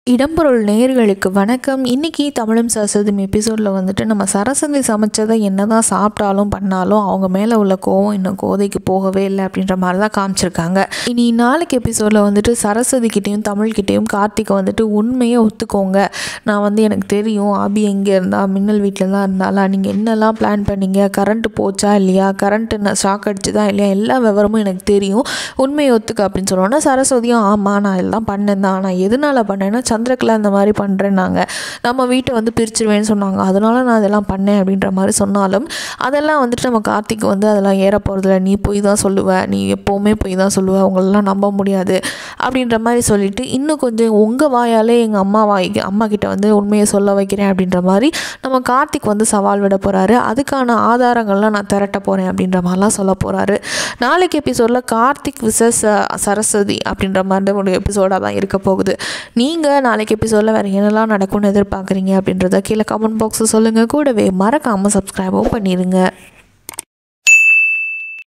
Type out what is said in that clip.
இடம்பொருள் நேயர்களுக்கு வணக்கம் இன்றைக்கி தமிழும் சரஸ்வதியும் எபிசோடில் வந்துட்டு நம்ம சரஸ்வதி சமைச்சதை என்ன தான் சாப்பிட்டாலும் பண்ணாலும் அவங்க மேலே உள்ள கோவம் இன்னும் கோதைக்கு போகவே இல்லை அப்படின்ற மாதிரி தான் காமிச்சிருக்காங்க இனி நாளைக்கு எபிசோடில் வந்துட்டு சரஸ்வதிக்கிட்டேயும் தமிழ்கிட்டேயும் கார்த்திகை வந்துட்டு உண்மையை ஒத்துக்கோங்க நான் வந்து எனக்கு தெரியும் ஆபி எங்கே இருந்தா மின்னல் வீட்டில் தான் இருந்தாலா நீங்கள் என்னெல்லாம் பிளான் பண்ணீங்க கரண்ட்டு போச்சா இல்லையா கரண்ட்டு நான் ஷாக் அடிச்சுதா இல்லையா எல்லா விவரமும் எனக்கு தெரியும் உண்மையை ஒத்துக்க அப்படின்னு சொன்னோன்னா சரஸ்வதியும் ஆமாம் நான் எல்லாம் பண்ணேன் தான் நான் எதனால் பண்ணேன்னா சந்திரகலா இந்த மாதிரி பண்ணுறேன்னாங்க நம்ம வீட்டை வந்து பிரிச்சிருவேன்னு சொன்னாங்க அதனால நான் அதெல்லாம் பண்ணேன் அப்படின்ற மாதிரி சொன்னாலும் அதெல்லாம் வந்துட்டு நம்ம கார்த்திக் வந்து அதெல்லாம் ஏற போகிறதில்ல நீ போய் தான் சொல்லுவ நீ எப்போவுமே போய் தான் சொல்லுவ உங்களெல்லாம் நம்ப முடியாது அப்படின்ற மாதிரி சொல்லிட்டு இன்னும் கொஞ்சம் உங்கள் வாயாலே எங்கள் அம்மா வாய்க்கு அம்மா கிட்ட வந்து உண்மையை சொல்ல வைக்கிறேன் அப்படின்ற மாதிரி நம்ம கார்த்திக் வந்து சவால் விட போகிறாரு அதுக்கான ஆதாரங்கள்லாம் நான் திரட்ட போகிறேன் அப்படின்ற மாதிரிலாம் சொல்ல போகிறாரு நாளைக்கு எபிசோடில் கார்த்திக் விசஸ் சரஸ்வதி அப்படின்ற மாதிரி ஒரு எபிசோடாக தான் இருக்க போகுது நீங்கள் நாளைக்கு எபிசோடில் வேறு என்னெல்லாம் நடக்கும்னு எதிர்பார்க்குறீங்க அப்படின்றத கீழே கமெண்ட் பாக்ஸில் சொல்லுங்கள் கூடவே மறக்காமல் சப்ஸ்கிரைபும் பண்ணிடுங்க